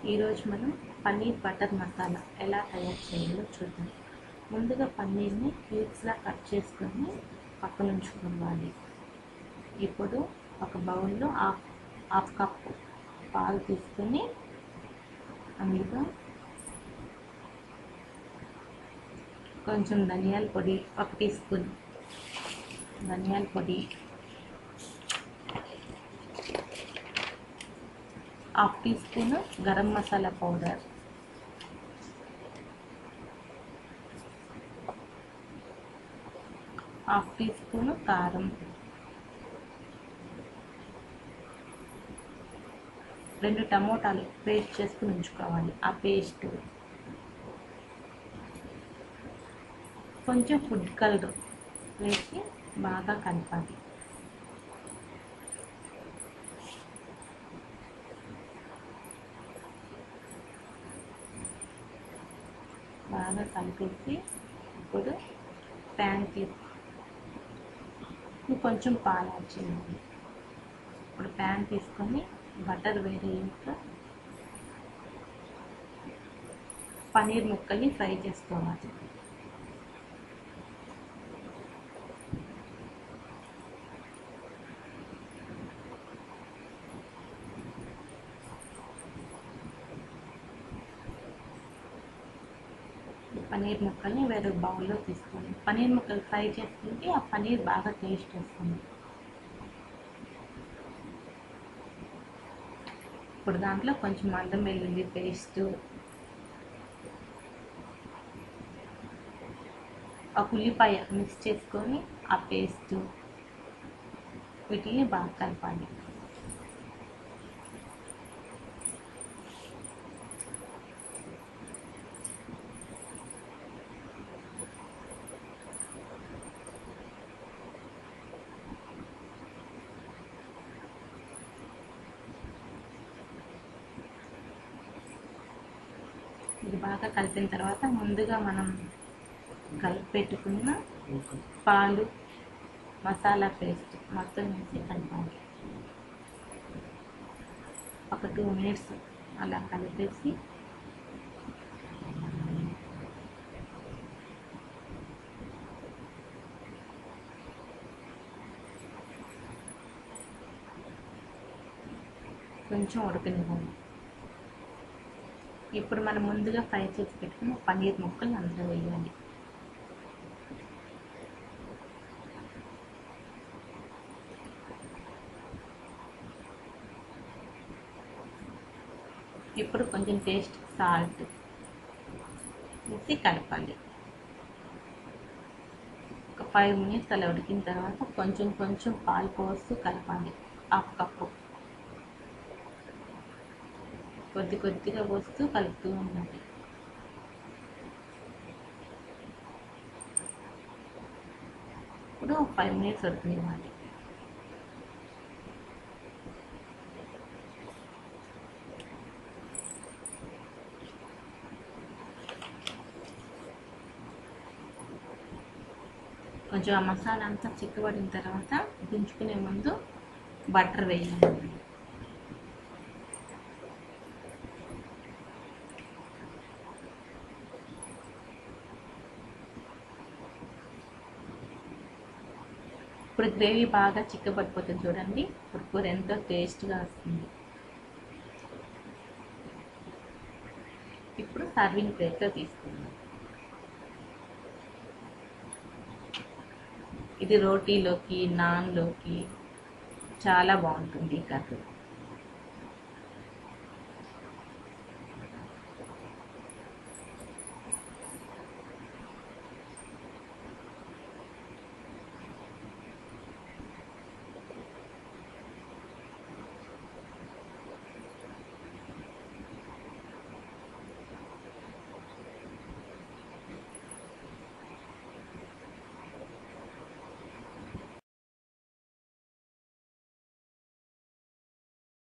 ఈరోజు మనం పన్నీర్ బటర్ మసాలా ఎలా తయారు చేయాలో చూద్దాం ముందుగా పన్నీర్ని క్యూబ్స్లా కట్ చేసుకొని పక్కన ఉంచుకోవాలి ఇప్పుడు ఒక బౌల్లో హాఫ్ హాఫ్ కప్ పాలు తీసుకొని అందులో కొంచెం ధనియాల పొడి ఒక టీ స్పూన్ ధనియాల పొడి half teaspoon garam masala powder half teaspoon కారం రెండు టమోటాలు పేస్ట్ చేసుకుని ఉంచుకోవాలి ఆ పేస్ట్ కొంచెం ఫుడ్ కలర్ వేసి బాగా కలపాలి బాగా కలిపేసి ఇప్పుడు ప్యాన్ తీసి కొంచెం పాలు యాడ్ చేయాలి ఇప్పుడు ప్యాన్ తీసుకొని బటర్ వేరేంత పన్నీర్ ముక్కల్ని ఫ్రై చేసుకోవాలి పన్నీర్ ముక్కల్ని వేరే బౌల్లో తీసుకోండి పన్నీర్ ముక్కలు ఫ్రై చేసుకుంటే ఆ పన్నీర్ బాగా టేస్ట్ వస్తుంది ఇప్పుడు దాంట్లో కొంచెం అల్లం వెల్లుల్లి పేస్ట్ ఒక ఉల్లిపాయ మిక్స్ చేసుకొని ఆ పేస్ట్ వీటిని బాగా కలపాలి ఇది బాగా కలిపిన తర్వాత ముందుగా మనం కలిపి పెట్టుకున్న పాలు మసాలా పేస్ట్ మొత్తం వేసి కలపాలి ఒక టూ మినిట్స్ అలా కలిపేసి కొంచెం ఉడకనివ్వాలి ఇప్పుడు మనం ముందుగా ఫ్రై చేసి పెట్టుకున్న పన్నీర్ ముక్కలు అందులో వేయాలి ఇప్పుడు కొంచెం టేస్ట్ సాల్ట్ వేసి కలపాలి ఒక ఫైవ్ మినిట్స్ అలా ఉడికిన తర్వాత కొంచెం కొంచెం పాలు పోస్తూ కలపాలి హాఫ్ కప్పు కొద్ది కొద్దిగా పోస్తూ కలుపుతూ ఉండాలి ఇప్పుడు ఫైవ్ మినిట్స్ ఉడకనివ్వాలి కొంచెం ఆ మసాలా అంతా చిక్కబడిన తర్వాత దించుకునే ముందు బటర్ వేయాలి ఇప్పుడు గ్రేవీ బాగా చిక్కబడిపోతుంది చూడండి ఇప్పుడు కూర ఎంతో టేస్ట్గా వస్తుంది ఇప్పుడు సర్వింగ్ ప్లేట్లో తీసుకుందాం ఇది రోటీలోకి నాన్లోకి చాలా బాగుంటుంది ఈ కర్రీ